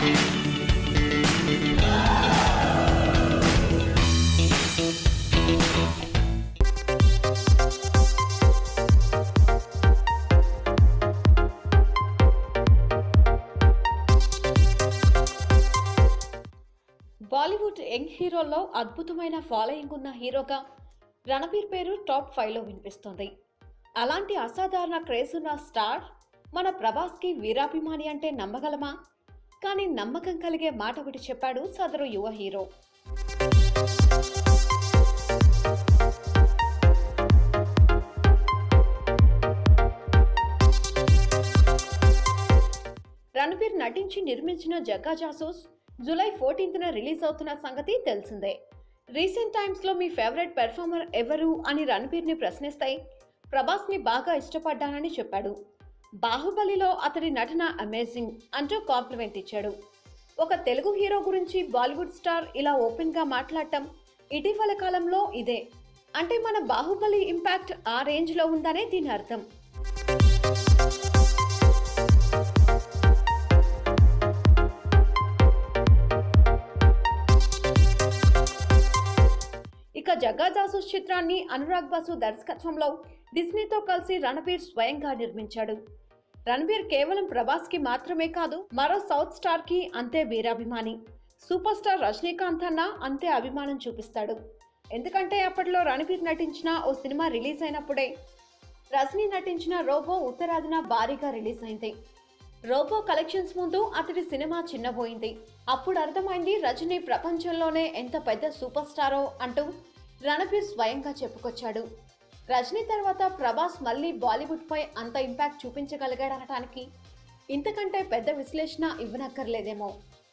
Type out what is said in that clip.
Bollywood young హీరోల్లో అద్భుతమైన following ఉన్న హీరోగా రణబీర్ పేరు టాప్ ఫైవ్లో వినిపిస్తుంది అలాంటి అసాధారణ క్రేజ్ ఉన్న స్టార్ మన ప్రభాస్కి వీరాభిమాని అంటే నమ్మగలమా కానీ నమ్మకం కలిగే మాట ఒకటి చెప్పాడు సదరు యువ హీరో రణబీర్ నటించి నిర్మించిన జగ్గా జాసూస్ జూలై ఫోర్టీన్త్న రిలీజ్ అవుతున్న సంగతి తెలిసిందే రీసెంట్ టైమ్స్లో మీ ఫేవరెట్ పెర్ఫార్మర్ ఎవరు అని రణబీర్ని ప్రశ్నిస్తే ప్రభాస్ని బాగా ఇష్టపడ్డానని చెప్పాడు బాహుబలిలో అతడి నటన అమేజింగ్ అంటూ కాంప్లిమెంట్ ఇచ్చాడు ఒక తెలుగు హీరో గురించి బాలీవుడ్ స్టార్ ఇలా ఓపెన్గా మాట్లాడటం ఇటీవల కాలంలో ఇదే అంటే మన బాహుబలి ఇంపాక్ట్ ఆ రేంజ్లో ఉందనే దీని అర్థం ఇక జగ్గా జాసూస్ చిత్రాన్ని అనురాగ్ బాసు దర్శకత్వంలో డిస్నీతో కలిసి రణబీర్ స్వయంగా నిర్మించాడు రణబీర్ కేవలం ప్రభాస్కి మాత్రమే కాదు మరో సౌత్ స్టార్కి అంతే వీరాభిమాని సూపర్ స్టార్ రజనీకాంత్ అన్న అంతే అభిమానం చూపిస్తాడు ఎందుకంటే అప్పట్లో రణబీర్ నటించిన ఓ సినిమా రిలీజ్ అయినప్పుడే రజనీ నటించిన రోబో ఉత్తరాదిన భారీగా రిలీజ్ అయింది రోబో కలెక్షన్స్ ముందు అతడి సినిమా చిన్నబోయింది అప్పుడు అర్థమైంది రజనీ ప్రపంచంలోనే ఎంత పెద్ద సూపర్ స్టారో అంటూ రణబీర్ స్వయంగా చెప్పుకొచ్చాడు రజనీ తర్వాత ప్రభాస్ మళ్ళీ బాలీవుడ్ పై అంత ఇంపాక్ట్ చూపించగలిగాడనటానికి ఇంతకంటే పెద్ద విశ్లేషణ ఇవ్వనక్కర్లేదేమో